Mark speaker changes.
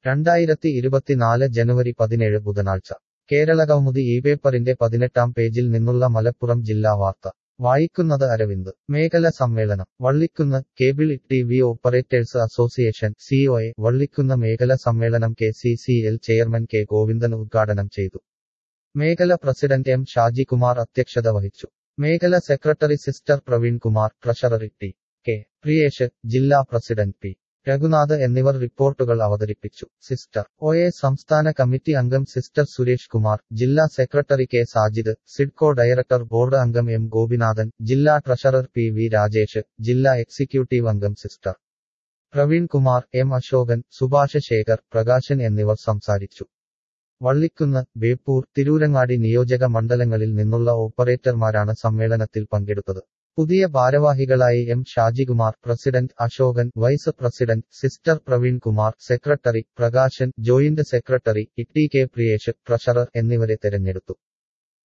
Speaker 1: രണ്ടായിരത്തി ഇരുപത്തിനാല് ജനുവരി പതിനേഴ് ബുധനാഴ്ച കേരളകൗമുദി ഈ പേപ്പറിന്റെ പതിനെട്ടാം പേജിൽ നിന്നുള്ള മലപ്പുറം ജില്ലാ വാർത്ത വായിക്കുന്നത് അരവിന്ദ് മേഖല സമ്മേളനം Vallikkunnu cable T V operators association C O A Vallikkunnu മേഖല സമ്മേളനം K C C L chairman K Govindan ഉദ്ഘാടനം ചെയ്തു മേഖല പ്രസിഡന്റ് എം ഷാജികുമാർ അധ്യക്ഷത വഹിച്ചു മേഖല secretary sister Praveen Kumar treasurer T K Priyesh ജില്ലാ പ്രസിഡന്റ് പി രഘുനാഥ് എന്നിവർ റിപ്പോർട്ടുകൾ അവതരിപ്പിച്ചു സിസ്റ്റർ ഒ എ സംസ്ഥാന കമ്മിറ്റി അംഗം സിസ്റ്റർ സുരേഷ് കുമാർ ജില്ലാ secretary K Sajid SIDCO director board അംഗം എം ഗോപിനാഥൻ ജില്ലാ ട്രഷറർ പി വി രാജേഷ് ജില്ലാ എക്സിക്യൂട്ടീവ് അംഗം സിസ്റ്റർ പ്രവീൺ കുമാർ എം അശോകൻ സുഭാഷ് ശേഖർ പ്രകാശൻ എന്നിവർ സംസാരിച്ചു വള്ളിക്കുന്ന് ബേപ്പൂർ തിരൂരങ്ങാടി നിയോജക മണ്ഡലങ്ങളിൽ നിന്നുള്ള ഓപ്പറേറ്റർമാരാണ് സമ്മേളനത്തിൽ പങ്കെടുത്തത് പുതിയ ഭാരവാഹികളായി M Shajikumar president Ashokan vice president sister Praveen Kumar secretary Prakashan joint secretary E T K Priyesh treasurer എന്നിവരെ തെരഞ്ഞെടുത്തു